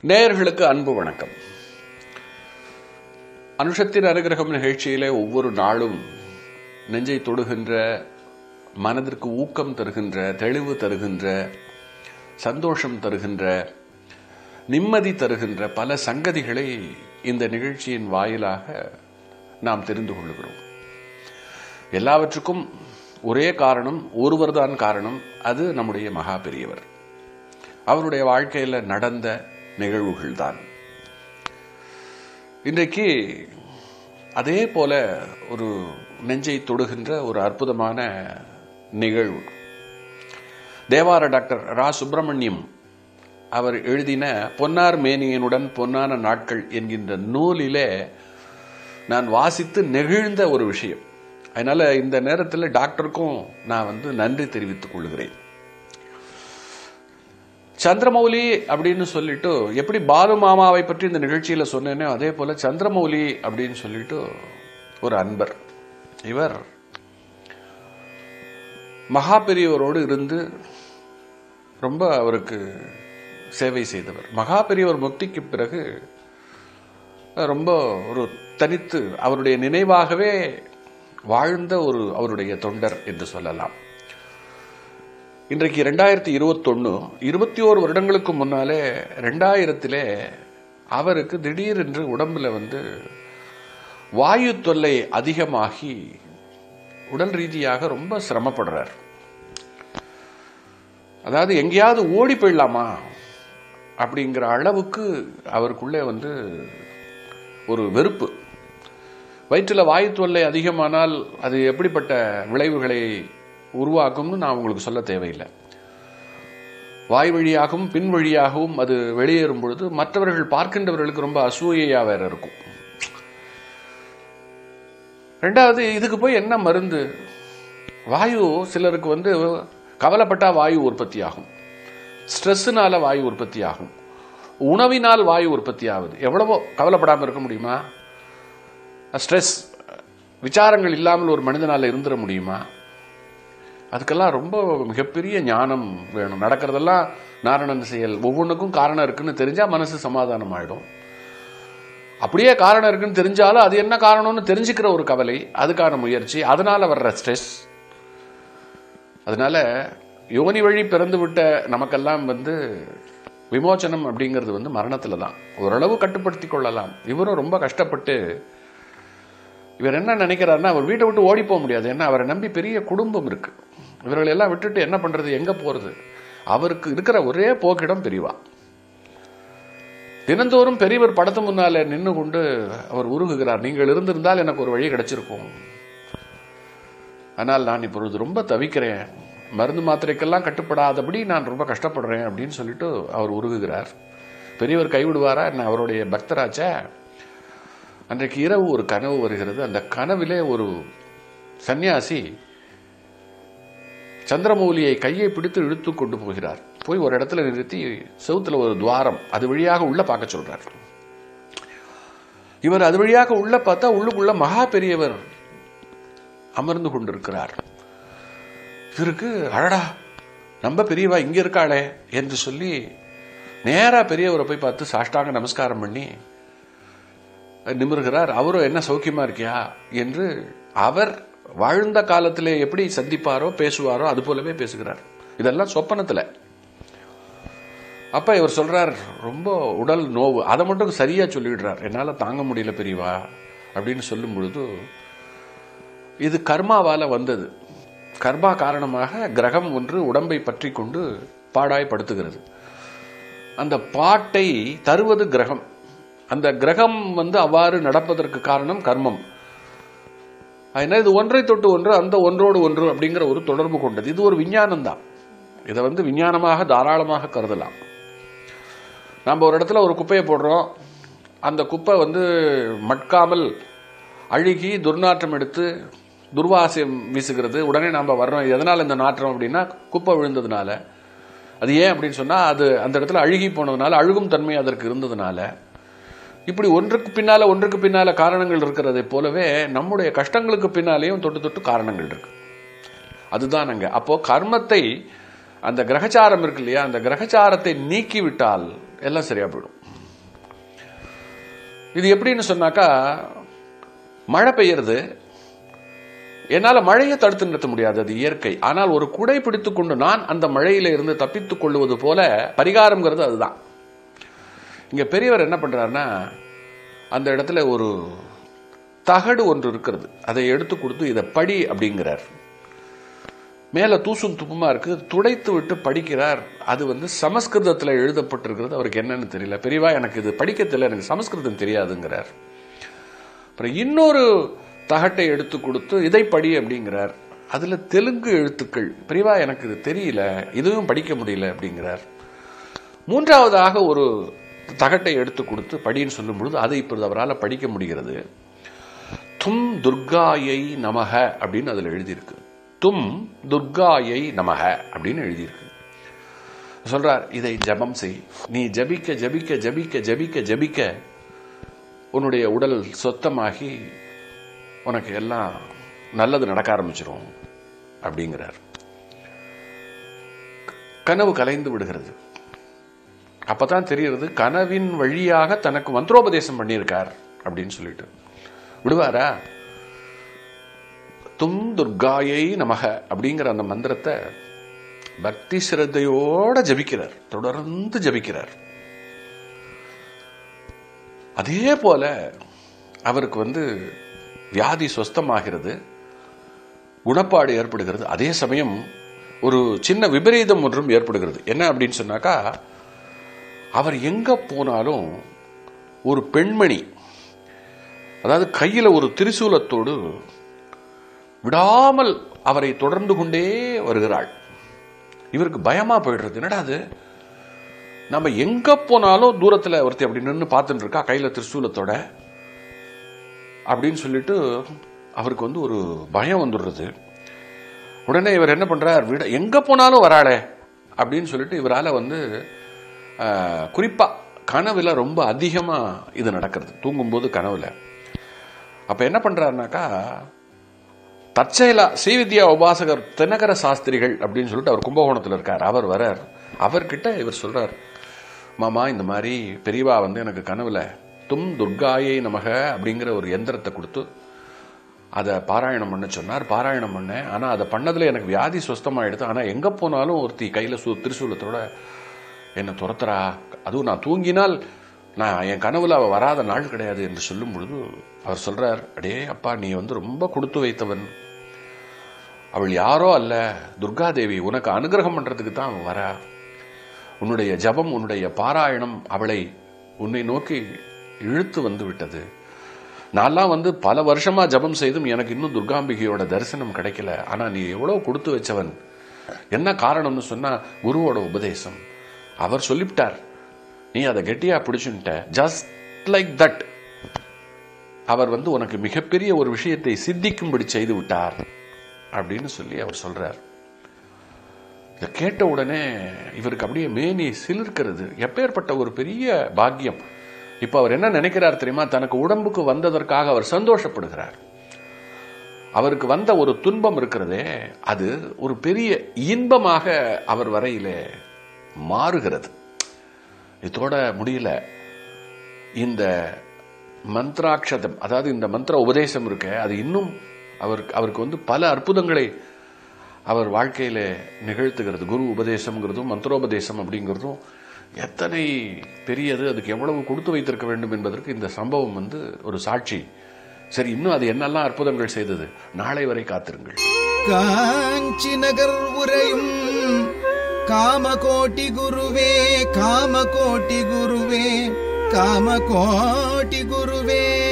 நேயர்களுக்கு அன்பு வணக்கம் அனுஷத்தின் அனுகிரகம் நிகழ்ச்சியிலே ஒவ்வொரு நாளும் நெஞ்சை தொடுகின்ற மனதிற்கு ஊக்கம் தருகின்ற தெளிவு தருகின்ற சந்தோஷம் தருகின்ற நிம்மதி தருகின்ற பல சங்கதிகளை இந்த நிகழ்ச்சியின் வாயிலாக நாம் தெரிந்து கொள்கிறோம் எல்லாவற்றுக்கும் ஒரே காரணம் ஒருவர்தான் காரணம் அது நம்முடைய மகா பெரியவர் அவருடைய வாழ்க்கையில் நடந்த நிகழ்வுகள் தான் இன்றைக்கு அதே போல ஒரு நெஞ்சை தொடுகின்ற ஒரு அற்புதமான நிகழ்வு தேவார டாக்டர் ரா சுப்பிரமணியம் அவர் எழுதின பொன்னார் மேனியனுடன் பொன்னான நாட்கள் என்கின்ற நூலிலே நான் வாசித்து நெகிழ்ந்த ஒரு விஷயம் அதனால இந்த நேரத்தில் டாக்டருக்கும் நான் வந்து நன்றி தெரிவித்துக் கொள்கிறேன் சந்திரமௌலி அப்படின்னு சொல்லிட்டு எப்படி பாலு மாமாவை பற்றி இந்த நிகழ்ச்சியில சொன்னேனோ அதே போல சந்திரமௌலி அப்படின்னு சொல்லிட்டு ஒரு அன்பர் இவர் மகா பெரியவரோடு இருந்து ரொம்ப அவருக்கு சேவை செய்தவர் மகா பெரியவர் முக்திக்கு பிறகு ரொம்ப ஒரு தனித்து அவருடைய நினைவாகவே வாழ்ந்த ஒரு அவருடைய தொண்டர் என்று சொல்லலாம் இன்றைக்கு ரெண்டாயிரத்தி இருபத்தொன்னு இருபத்தி ஓரு வருடங்களுக்கு முன்னாலே ரெண்டாயிரத்திலே அவருக்கு திடீரென்று உடம்புல வந்து வாயு தொல்லை அதிகமாகி உடல் ரீதியாக ரொம்ப சிரமப்படுறார் அதாவது எங்கேயாவது ஓடி போயிடலாமா அப்படிங்கிற அளவுக்கு அவருக்குள்ளே வந்து ஒரு வெறுப்பு வயிற்றில் வாயு தொல்லை அதிகமானால் அது எப்படிப்பட்ட விளைவுகளை உருவாக்கும்னு நான் உங்களுக்கு சொல்ல தேவையில்லை வாய் வழியாகவும் பின் வழியாகவும் அது வெளியேறும் பொழுது மற்றவர்கள் பார்க்கின்றவர்களுக்கு ரொம்ப அசூயையா வேற இருக்கும் ரெண்டாவது இதுக்கு போய் என்ன மருந்து வாயு சிலருக்கு வந்து கவலைப்பட்டா வாயு உற்பத்தி ஆகும் ஸ்ட்ரெஸ்ஸுனால வாயு உற்பத்தி ஆகும் உணவினால் வாயு உற்பத்தி ஆகுது எவ்வளவோ கவலைப்படாமல் இருக்க முடியுமா ஸ்ட்ரெஸ் விசாரங்கள் இல்லாமல் ஒரு மனிதனால் இருந்துட முடியுமா அதுக்கெல்லாம் ரொம்ப மிகப்பெரிய ஞானம் வேணும் நடக்கிறதெல்லாம் நாரணன் செயல் ஒவ்வொன்றுக்கும் காரணம் இருக்குன்னு தெரிஞ்சா மனசு சமாதானம் ஆயிடும் அப்படியே காரணம் இருக்குன்னு தெரிஞ்சாலும் அது என்ன காரணம்னு தெரிஞ்சுக்கிற ஒரு கவலை அதுக்கான முயற்சி அதனால வர்ற ஸ்ட்ரெஸ் அதனால யோனி வழி பிறந்து விட்ட நமக்கெல்லாம் வந்து விமோச்சனம் அப்படிங்கிறது வந்து மரணத்துல தான் ஓரளவு கட்டுப்படுத்தி கொள்ளலாம் இவரும் ரொம்ப கஷ்டப்பட்டு இவர் என்ன நினைக்கிறாருன்னா அவர் வீட்டை விட்டு ஓடி போக முடியாது ஏன்னா அவரை நம்பி பெரிய குடும்பம் இருக்கு இவர்களை எல்லாம் விட்டுட்டு என்ன பண்றது எங்க போறது அவருக்கு இருக்கிற ஒரே போக்கிடம் பெரியவா தினந்தோறும் பெரியவர் படத்து முன்னால நின்று கொண்டு அவர் உருகுகிறார் நீங்கள் இருந்திருந்தால் எனக்கு ஒரு வழி கிடைச்சிருக்கும் ஆனால் நான் இப்பொழுது ரொம்ப தவிக்கிறேன் மருந்து மாத்திரைக்கெல்லாம் கட்டுப்படாதபடி நான் ரொம்ப கஷ்டப்படுறேன் அப்படின்னு சொல்லிட்டு அவர் உருகுகிறார் பெரியவர் கைவிடுவாரா என்ன அவருடைய பக்தராச்ச அன்றைக்கு இரவு ஒரு கனவு வருகிறது அந்த கனவிலே ஒரு சன்னியாசி சந்திரமௌலியை கையை பிடித்து இழுத்து கொண்டு போகிறார் போய் ஒரு இடத்துல நிறுத்தி செவுத்துல ஒரு துவாரம் அது வழியாக உள்ள பார்க்க சொல்றார் இவர் அது வழியாக உள்ள பார்த்தா உள்ளுக்குள்ள மகா பெரியவர் அமர்ந்து கொண்டிருக்கிறார் இவருக்கு அழடா நம்ம பெரியவா இங்க இருக்காளே என்று சொல்லி நேரா பெரியவரை போய் பார்த்து சாஷ்டாங்க நமஸ்காரம் பண்ணி நிமிர்கிறார் அவரும் என்ன சௌக்கியமா இருக்கியா என்று அவர் வாழ்ந்த காலத்திலே எப்படி சந்திப்பாரோ பேசுவாரோ அது போலவே பேசுகிறார் இதெல்லாம் சொப்பனத்துல அப்ப இவர் சொல்றார் ரொம்ப உடல் நோவு அதை மட்டும் சரியா சொல்லிடுறார் என்னால தாங்க முடியல பெரியவா அப்படின்னு சொல்லும் பொழுது இது கர்மாவால வந்தது கர்மா காரணமாக கிரகம் ஒன்று உடம்பை பற்றி கொண்டு பாடாய் படுத்துகிறது அந்த பாட்டை தருவது கிரகம் அந்த கிரகம் வந்து அவ்வாறு நடப்பதற்கு காரணம் கர்மம் அதனால இது ஒன்றை தொட்டு ஒன்று அந்த ஒன்றோடு ஒன்று அப்படிங்கிற ஒரு தொடர்பு கொண்டது இது ஒரு விஞ்ஞானம் தான் இதை வந்து விஞ்ஞானமாக தாராளமாக கருதலாம் நம்ம ஒரு இடத்துல ஒரு குப்பையை போடுறோம் அந்த குப்பை வந்து மட்காமல் அழுகி துர்நாற்றம் எடுத்து துர்வாசம் வீசுகிறது உடனே நாம் வர்றோம் எதனால் இந்த நாற்றம் அப்படின்னா குப்பை விழுந்ததுனால அது ஏன் அப்படின்னு சொன்னால் அது அந்த இடத்துல அழுகி போனதுனால அழுகும் தன்மை அதற்கு இருந்ததுனால இப்படி ஒன்றுக்கு பின்னால ஒன்றுக்கு பின்னால காரணங்கள் இருக்கிறதை போலவே நம்முடைய கஷ்டங்களுக்கு பின்னாலேயும் தொட்டு தொட்டு காரணங்கள் இருக்கு அதுதான் அங்க அப்போ கர்மத்தை அந்த கிரகச்சாரம் இருக்கு இல்லையா அந்த கிரகச்சாரத்தை நீக்கி விட்டால் எல்லாம் சரியா போயிடும் இது எப்படின்னு சொன்னாக்கா மழை பெய்யறது என்னால் மழையை தடுத்து நிறுத்த முடியாது அது இயற்கை ஆனால் ஒரு குடை பிடித்துக் கொண்டு நான் அந்த மழையில இருந்து தப்பித்துக் கொள்வது போல பரிகாரம்ங்கிறது அதுதான் இங்க பெரியவர் என்ன பண்றாருன்னா அந்த இடத்துல ஒரு தகடு ஒன்று இருக்கிறது அதை எடுத்து கொடுத்து இதை படி அப்படிங்கிறார் மேல தூசும் துப்புமா இருக்கு துடைத்து விட்டு படிக்கிறார் அது வந்து சமஸ்கிருதத்தில் எழுதப்பட்டிருக்கிறது அவருக்கு என்னன்னு தெரியல பெரியவா எனக்கு இது படிக்க தெரியல எனக்கு சமஸ்கிருதம் தெரியாதுங்கிறார் அப்புறம் இன்னொரு தகட்டை எடுத்து கொடுத்து இதை படி அப்படிங்கிறார் அதுல தெலுங்கு எழுத்துக்கள் பெரியவா எனக்கு இது தெரியல இதுவும் படிக்க முடியல அப்படிங்கிறார் மூன்றாவதாக ஒரு தகட்டை எடுத்து கொடுத்து படின்னு சொல்லும் பொழுது அதை இப்பொழுது அவரால் படிக்க முடிகிறது தும் துர்காயை நமக அப்படின்னு அதில் எழுதியிருக்கு தும் துர்காயை நமக அப்படின்னு எழுதியிருக்கு சொல்றார் இதை ஜபம் செய் நீ ஜபிக்க ஜபிக்க ஜபிக்க ஜபிக்க ஜபிக்க உன்னுடைய உடல் சொத்தமாகி உனக்கு எல்லாம் நல்லது நடக்க ஆரம்பிச்சிரும் அப்படிங்கிறார் கனவு கலைந்து விடுகிறது அப்பதான் தெரிகிறது கனவின் வழியாக தனக்கு மந்திரோபதேசம் பண்ணியிருக்கார் அப்படின்னு சொல்லிட்டு விடுவாரா தும் துர்காயை நமக அப்படிங்கிற அந்த மந்திரத்தை பக்தி சிரத்தையோட ஜபிக்கிறார் தொடர்ந்து ஜபிக்கிறார் அதே போல அவருக்கு வந்து வியாதி சொஸ்தமாகிறது குணப்பாடு ஏற்படுகிறது அதே சமயம் ஒரு சின்ன விபரீதம் ஒன்றும் ஏற்படுகிறது என்ன அப்படின்னு சொன்னாக்கா அவர் எங்க போனாலும் ஒரு பெண்மணி அதாவது கையில ஒரு திரிசூலத்தோடு விடாமல் அவரை தொடர்ந்து கொண்டே வருகிறாள் இவருக்கு பயமா போயிடுறது என்னடா அது நம்ம எங்க போனாலும் தூரத்துல ஒருத்தி அப்படி நின்று பார்த்துட்டு இருக்கா கையில திரிசூலத்தோட அப்படின்னு சொல்லிட்டு அவருக்கு வந்து ஒரு பயம் வந்துடுறது உடனே இவர் என்ன பண்றார் விட எங்க போனாலும் வராளே அப்படின்னு சொல்லிட்டு இவரால் வந்து ஆஹ், குறிப்பா கனவுல ரொம்ப அதிகமா இது நடக்கிறது தூங்கும்போது கனவுல அப்ப என்ன பண்றாருனாக்கா தற்செயலா ஸ்ரீவித்யா உபாசகர் தென்னகர சாஸ்திரிகள் அப்படின்னு சொல்லிட்டு அவர் கும்பகோணத்தில் இருக்கார் அவர் வரார் அவர்கிட்ட இவர் சொல்றார் மாமா இந்த மாதிரி பெரியவா வந்து எனக்கு கனவுல தும் துர்காயை நமக அப்படிங்கிற ஒரு எந்திரத்தை கொடுத்து அதை பாராயணம் பண்ண சொன்னார் பாராயணம் பண்ணேன் ஆனால் அதை பண்ணதில் எனக்கு வியாதி சுஸ்தமாயிடுது ஆனால் எங்கே போனாலும் ஒருத்தி கையில் சு திரிசூலத்தோட என்னை துரத்துறா அதுவும் நான் தூங்கினால் நான் என் கனவுல அவள் வராத நாள் கிடையாது என்று சொல்லும் பொழுது அவர் சொல்றார் அடே அப்பா நீ வந்து ரொம்ப கொடுத்து வைத்தவன் அவள் யாரோ அல்ல துர்காதேவி உனக்கு அனுகிரகம் பண்றதுக்கு தான் அவன் வரா உன்னுடைய ஜபம் உன்னுடைய பாராயணம் அவளை உன்னை நோக்கி இழுத்து வந்து விட்டது நான்லாம் வந்து பல வருஷமா ஜபம் செய்தும் எனக்கு இன்னும் துர்காம்பிகையோட தரிசனம் கிடைக்கல ஆனா நீ எவ்வளவு கொடுத்து வச்சவன் என்ன காரணம்னு சொன்னா குருவோட உபதேசம் அவர் சொல்லிவிட்டார் நீ அதை கெட்டியா பிடிச்சுட்ட ஜஸ்ட் லைக் தட் அவர் வந்து உனக்கு மிகப்பெரிய ஒரு விஷயத்தை சித்திக்கும்படி செய்து விட்டார் அப்படின்னு சொல்லி அவர் சொல்றார் இதை கேட்ட உடனே இவருக்கு அப்படியே மேனி சிலிர்க்கிறது எப்பேற்பட்ட ஒரு பெரிய பாக்கியம் இப்ப அவர் என்ன நினைக்கிறார் தெரியுமா தனக்கு உடம்புக்கு வந்ததற்காக அவர் சந்தோஷப்படுகிறார் அவருக்கு வந்த ஒரு துன்பம் இருக்கிறதே அது ஒரு பெரிய இன்பமாக அவர் வரையிலே மாறுகிறது இதோட முடியல இந்த மந்த்ராட்சதம் அதாவது இந்த மந்திர உபதேசம் இருக்க அது இன்னும் அவருக்கு அவருக்கு வந்து பல அற்புதங்களை அவர் வாழ்க்கையில நிகழ்த்துகிறது குரு உபதேசம்ங்கிறதும் மந்திரோபதேசம் அப்படிங்கிறதும் எத்தனை பெரியது அதுக்கு எவ்வளவு கொடுத்து வைத்திருக்க வேண்டும் என்பதற்கு இந்த சம்பவம் வந்து ஒரு சாட்சி சரி இன்னும் அது என்னெல்லாம் அற்புதங்கள் செய்தது நாளை வரை காத்திருங்கள் காஞ்சி நகர் உரையும் காமகோட்டி குருவே காமகோட்டி குருவே காமகோட்டி குருவே